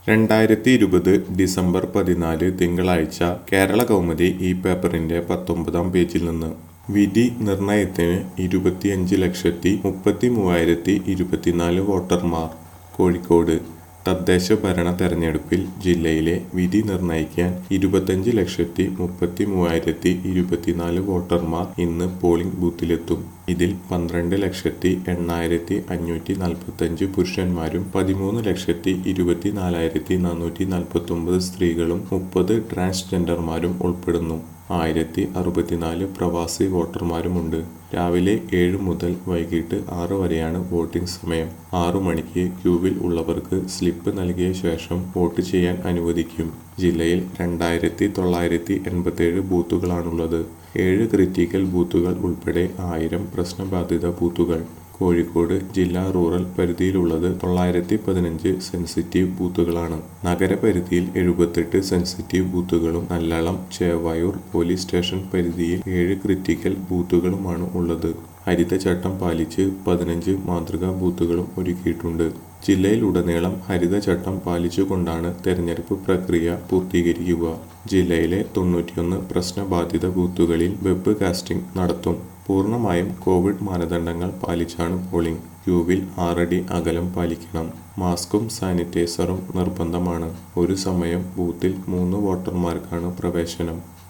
രണ്ടായിരത്തി ഇരുപത് ഡിസംബർ പതിനാല് തിങ്കളാഴ്ച കേരള കൗമുദി ഈ പേപ്പറിന്റെ പത്തൊമ്പതാം പേജിൽ നിന്ന് വിധി നിർണയത്തിന് ഇരുപത്തിയഞ്ച് ലക്ഷത്തി മുപ്പത്തി മൂവായിരത്തി ഇരുപത്തിനാല് വോട്ടർമാർ കോഴിക്കോട് തദ്ദേശ ഭരണ തെരഞ്ഞെടുപ്പിൽ ജില്ലയിലെ വിധി നിർണയിക്കാൻ ഇരുപത്തഞ്ച് ലക്ഷത്തി മുപ്പത്തി മൂവായിരത്തി ഇരുപത്തിനാല് വോട്ടർമാർ ഇന്ന് പോളിംഗ് ബൂത്തിലെത്തും ഇതിൽ പന്ത്രണ്ട് ലക്ഷത്തി എണ്ണായിരത്തി അഞ്ഞൂറ്റി നാൽപ്പത്തഞ്ച് പുരുഷന്മാരും പതിമൂന്ന് ലക്ഷത്തി ഇരുപത്തി നാലായിരത്തി നാനൂറ്റി നാൽപ്പത്തി ഒമ്പത് സ്ത്രീകളും മുപ്പത് ട്രാൻസ്ജെൻഡർമാരും ഉൾപ്പെടുന്നു ആയിരത്തി അറുപത്തിനാല് പ്രവാസി വോട്ടർമാരുമുണ്ട് രാവിലെ ഏഴ് മുതൽ വൈകിട്ട് ആറ് വരെയാണ് വോട്ടിംഗ് സമയം ആറു മണിക്ക് ക്യൂവിൽ ഉള്ളവർക്ക് സ്ലിപ്പ് നൽകിയ ശേഷം വോട്ട് ചെയ്യാൻ അനുവദിക്കും ജില്ലയിൽ രണ്ടായിരത്തി തൊള്ളായിരത്തി എൺപത്തേഴ് ബൂത്തുകളാണുള്ളത് ഏഴ് ക്രിറ്റിക്കൽ ബൂത്തുകൾ ഉൾപ്പെടെ ആയിരം പ്രശ്നബാധിത ബൂത്തുകൾ കോഴിക്കോട് ജില്ലാ റൂറൽ പരിധിയിലുള്ളത് തൊള്ളായിരത്തി പതിനഞ്ച് സെൻസിറ്റീവ് ബൂത്തുകളാണ് നഗരപരിധിയിൽ എഴുപത്തെട്ട് സെൻസിറ്റീവ് ബൂത്തുകളും നല്ലളം ചേവായൂർ പോലീസ് സ്റ്റേഷൻ പരിധിയിൽ ഏഴ് ക്രിറ്റിക്കൽ ബൂത്തുകളുമാണ് ഉള്ളത് ഹരിതചട്ടം പാലിച്ച് പതിനഞ്ച് മാതൃകാ ബൂത്തുകളും ഒരുക്കിയിട്ടുണ്ട് ജില്ലയിലുടനീളം ഹരിതചട്ടം പാലിച്ചുകൊണ്ടാണ് തെരഞ്ഞെടുപ്പ് പ്രക്രിയ പൂർത്തീകരിക്കുക ജില്ലയിലെ തൊണ്ണൂറ്റിയൊന്ന് പ്രശ്നബാധിത ബൂത്തുകളിൽ വെബ് കാസ്റ്റിംഗ് നടത്തും പൂർണ്ണമായും കോവിഡ് മാനദണ്ഡങ്ങൾ പാലിച്ചാണ് പോളിംഗ് ക്യൂവിൽ ആറടി അകലം പാലിക്കണം മാസ്കും സാനിറ്റൈസറും നിർബന്ധമാണ് ഒരു സമയം ബൂത്തിൽ മൂന്ന് വോട്ടർമാർക്കാണ് പ്രവേശനം